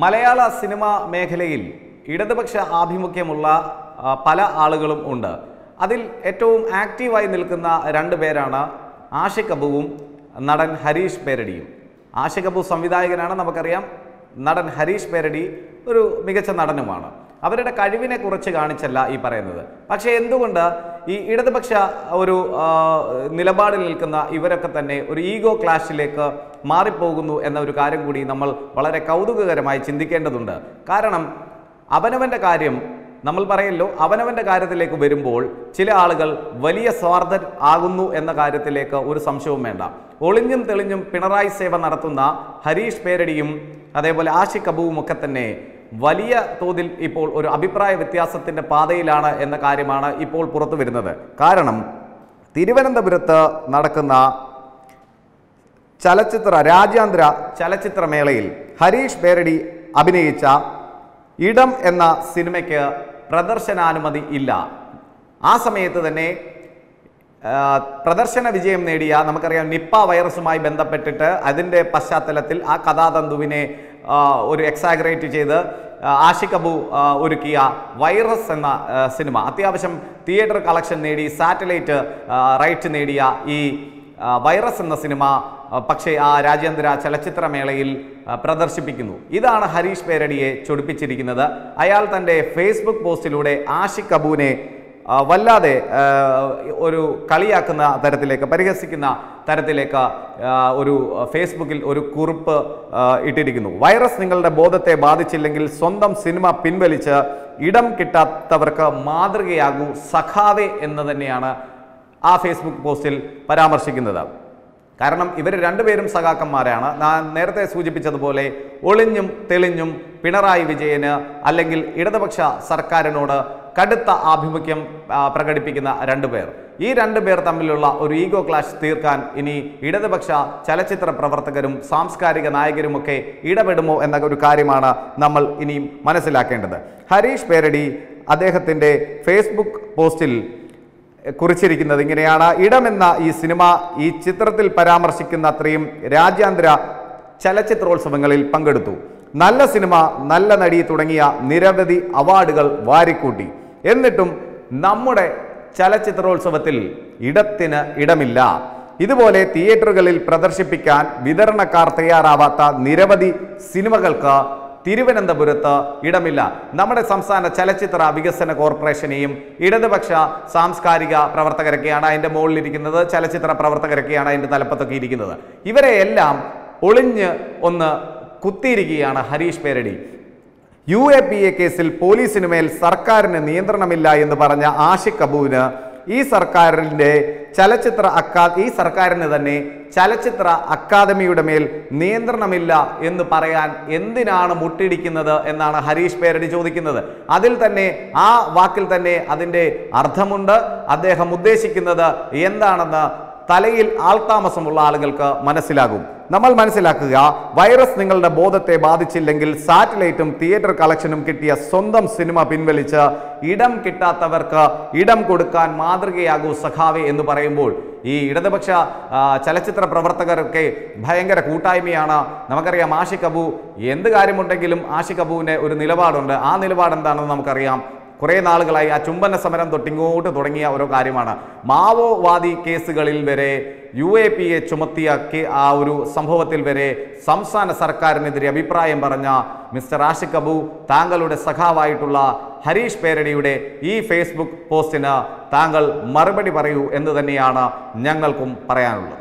മലയാള സിനിമ മേഖലയിൽ ഇടതുപക്ഷ ആഭിമുഖ്യമുള്ള ആ, പല ആളുകളും ഉണ്ട് അതിൽ ഏറ്റവും ആക്റ്റീവായി നിൽക്കുന്ന രണ്ട് പേരാണ് ആഷിഖ് അബുവും നടൻ ഹരീഷ് പേരടിയും ആഷിഖ് അബു സംവിധായകനാണ് നമുക്കറിയാം നടൻ ഹരീഷ് പേരടി ഒരു മികച്ച നടനുമാണ് അവരുടെ കഴിവിനെ കുറിച്ച് കാണിച്ചല്ല ഈ പറയുന്നത് പക്ഷേ എന്തുകൊണ്ട് ഈ ഇടതുപക്ഷ ഒരു ആ, നിലപാടിൽ നിൽക്കുന്ന ഇവരൊക്കെ തന്നെ ഒരു ഈഗോ ക്ലാഷിലേക്ക് മാറിപ്പോകുന്നു എന്ന ഒരു കാര്യം കൂടി നമ്മൾ വളരെ കൗതുകകരമായി ചിന്തിക്കേണ്ടതുണ്ട് കാരണം അവനവൻ്റെ കാര്യം നമ്മൾ പറയല്ലോ അവനവൻ്റെ കാര്യത്തിലേക്ക് വരുമ്പോൾ ചില ആളുകൾ വലിയ സ്വാർത്ഥർ ആകുന്നു എന്ന കാര്യത്തിലേക്ക് ഒരു സംശയവും വേണ്ട ഒളിഞ്ഞും തെളിഞ്ഞും പിണറായി സേവ നടത്തുന്ന ഹരീഷ് പേരടിയും അതേപോലെ ആഷിഖ് അബുവും ഒക്കെ തന്നെ വലിയ തോതിൽ ഇപ്പോൾ ഒരു അഭിപ്രായ വ്യത്യാസത്തിന്റെ പാതയിലാണ് എന്ന കാര്യമാണ് ഇപ്പോൾ പുറത്തു വരുന്നത് കാരണം തിരുവനന്തപുരത്ത് നടക്കുന്ന ചലച്ചിത്ര രാജ്യാന്തര ചലച്ചിത്രമേളയിൽ ഹരീഷ് പേരടി അഭിനയിച്ച ഇടം എന്ന സിനിമയ്ക്ക് പ്രദർശനാനുമതി ഇല്ല ആ സമയത്ത് തന്നെ ആ, പ്രദർശന വിജയം നേടിയ നമുക്കറിയാം നിപ്പ വൈറസുമായി ബന്ധപ്പെട്ടിട്ട് അതിൻ്റെ പശ്ചാത്തലത്തിൽ ആ കഥാതന്തുവിനെ ആ, ഒരു എക്സാഗ്രേറ്റ് ചെയ്ത് ആ, ആഷിഖ് അബു ആ, ഒരുക്കിയ വൈറസ് എന്ന ആ, സിനിമ അത്യാവശ്യം തിയേറ്റർ കളക്ഷൻ നേടി സാറ്റലൈറ്റ് ആ, റൈറ്റ് നേടിയ ഈ ആ, വൈറസ് എന്ന സിനിമ ആ, പക്ഷേ ആ രാജ്യാന്തര ചലച്ചിത്രമേളയിൽ ആ, പ്രദർശിപ്പിക്കുന്നു ഇതാണ് ഹരീഷ് പേരടിയെ ചൊടിപ്പിച്ചിരിക്കുന്നത് അയാൾ തൻ്റെ ഫേസ്ബുക്ക് പോസ്റ്റിലൂടെ ആഷിഖ് അബുവിനെ ആ, വല്ലാതെ ആ, ഒരു കളിയാക്കുന്ന തരത്തിലേക്ക് പരിഹസിക്കുന്ന തരത്തിലേക്ക് ആ, ഒരു ഫേസ്ബുക്കിൽ ഒരു കുറിപ്പ് ആ, ഇട്ടിരിക്കുന്നു വൈറസ് നിങ്ങളുടെ ബോധത്തെ ബാധിച്ചില്ലെങ്കിൽ സ്വന്തം സിനിമ പിൻവലിച്ച് ഇടം കിട്ടാത്തവർക്ക് മാതൃകയാകൂ സഖാവെ എന്ന് തന്നെയാണ് ആ ഫേസ്ബുക്ക് പോസ്റ്റിൽ പരാമർശിക്കുന്നത് കാരണം ഇവർ രണ്ടുപേരും സഖാക്കന്മാരാണ് ഞാൻ നേരത്തെ സൂചിപ്പിച്ചതുപോലെ ഒളിഞ്ഞും തെളിഞ്ഞും പിണറായി വിജയന് അല്ലെങ്കിൽ ഇടതുപക്ഷ സർക്കാരിനോട് കടുത്ത ആഭിമുഖ്യം ആ, പ്രകടിപ്പിക്കുന്ന രണ്ടുപേർ ഈ രണ്ടുപേർ തമ്മിലുള്ള ഒരു ഈഗോ ക്ലാഷ് തീർക്കാൻ ഇനി ഇടതുപക്ഷ ചലച്ചിത്ര പ്രവർത്തകരും സാംസ്കാരിക നായകരുമൊക്കെ ഇടപെടുമോ എന്ന ഒരു കാര്യമാണ് നമ്മൾ ഇനിയും മനസ്സിലാക്കേണ്ടത് ഹരീഷ് പേരടി അദ്ദേഹത്തിൻ്റെ ഫേസ്ബുക്ക് പോസ്റ്റിൽ കുറിച്ചിരിക്കുന്നത് ഇങ്ങനെയാണ് ഇടമെന്ന ഈ സിനിമ ഈ ചിത്രത്തിൽ പരാമർശിക്കുന്ന അത്രയും രാജ്യാന്തര ചലച്ചിത്രോത്സവങ്ങളിൽ പങ്കെടുത്തു നല്ല സിനിമ നല്ല നടി തുടങ്ങിയ നിരവധി അവാർഡുകൾ വാരിക്കൂട്ടി എന്നിട്ടും നമ്മുടെ ചലച്ചിത്രോത്സവത്തിൽ ഇടത്തിന് ഇടമില്ല ഇതുപോലെ തിയേറ്ററുകളിൽ പ്രദർശിപ്പിക്കാൻ വിതരണക്കാർ തയ്യാറാവാത്ത നിരവധി സിനിമകൾക്ക് തിരുവനന്തപുരത്ത് ഇടമില്ല നമ്മുടെ സംസ്ഥാന ചലച്ചിത്ര വികസന കോർപ്പറേഷനെയും ഇടതുപക്ഷ സാംസ്കാരിക പ്രവർത്തകരൊക്കെയാണ് അതിൻ്റെ മുകളിലിരിക്കുന്നത് ചലച്ചിത്ര പ്രവർത്തകരൊക്കെയാണ് അതിൻ്റെ തലപ്പത്തൊക്കെ ഇരിക്കുന്നത് ഇവരെയെല്ലാം ഒളിഞ്ഞ് ഒന്ന് കുത്തിയിരിക്കുകയാണ് Hareesh Peradi U A P A കേസിൽ പോലീസിന് മേൽ സർക്കാരിന് നിയന്ത്രണമില്ല എന്ന് പറഞ്ഞ ആഷിഖ് അബുവിന് ഈ സർക്കാരിൻ്റെ ചലച്ചിത്ര അക്കാ ഈ സർക്കാരിന് തന്നെ ചലച്ചിത്ര അക്കാദമിയുടെ മേൽ നിയന്ത്രണമില്ല എന്ന് പറയാൻ എന്തിനാണ് മുട്ടിടിക്കുന്നത് എന്നാണ് ഹരീഷ് പേരടി ചോദിക്കുന്നത് അതിൽ തന്നെ ആ വാക്കിൽ തന്നെ അതിൻ്റെ അർത്ഥമുണ്ട് അദ്ദേഹം ഉദ്ദേശിക്കുന്നത് എന്താണെന്ന് തലയിൽ ആൾതാമസമുള്ള ആളുകൾക്ക് മനസ്സിലാകും നമ്മൾ മനസ്സിലാക്കുക വൈറസ് നിങ്ങളുടെ ബോധത്തെ ബാധിച്ചില്ലെങ്കിൽ സാറ്റലൈറ്റും തിയേറ്റർ കളക്ഷനും കിട്ടിയ സ്വന്തം സിനിമ പിൻവലിച്ച് ഇടം കിട്ടാത്തവർക്ക് ഇടം കൊടുക്കാൻ മാതൃകയാകൂ സഖാവെ എന്ന് പറയുമ്പോൾ ഈ ഇടതുപക്ഷ ആ, ചലച്ചിത്ര പ്രവർത്തകരൊക്കെ ഭയങ്കര കൂട്ടായ്മയാണ് നമുക്കറിയാം ആഷിഖ് അബു എന്ത് കാര്യമുണ്ടെങ്കിലും ആഷിഖ് അബുവിൻ്റെ ഒരു നിലപാടുണ്ട് ആ നിലപാട് എന്താണെന്ന് നമുക്കറിയാം കുറേ നാളുകളായി ആ ചുംബന സമരം തൊട്ടിങ്ങോട്ട് തുടങ്ങിയ ഓരോ കാര്യമാണ് മാവോവാദി കേസുകളിൽ വരെ യു എ പി എ ചുമത്തിയ കേ- ആ ഒരു സംഭവത്തിൽ വരെ സംസ്ഥാന സർക്കാരിനെതിരെ അഭിപ്രായം പറഞ്ഞ മിസ്റ്റർ ആഷിഖ് അബു താങ്കളുടെ സഖാവായിട്ടുള്ള ഹരീഷ് പേരടിയുടെ ഈ ഫേസ്ബുക്ക് പോസ്റ്റിന് താങ്കൾ മറുപടി പറയൂ എന്ന് തന്നെയാണ് ഞങ്ങൾക്കും പറയാനുള്ളത്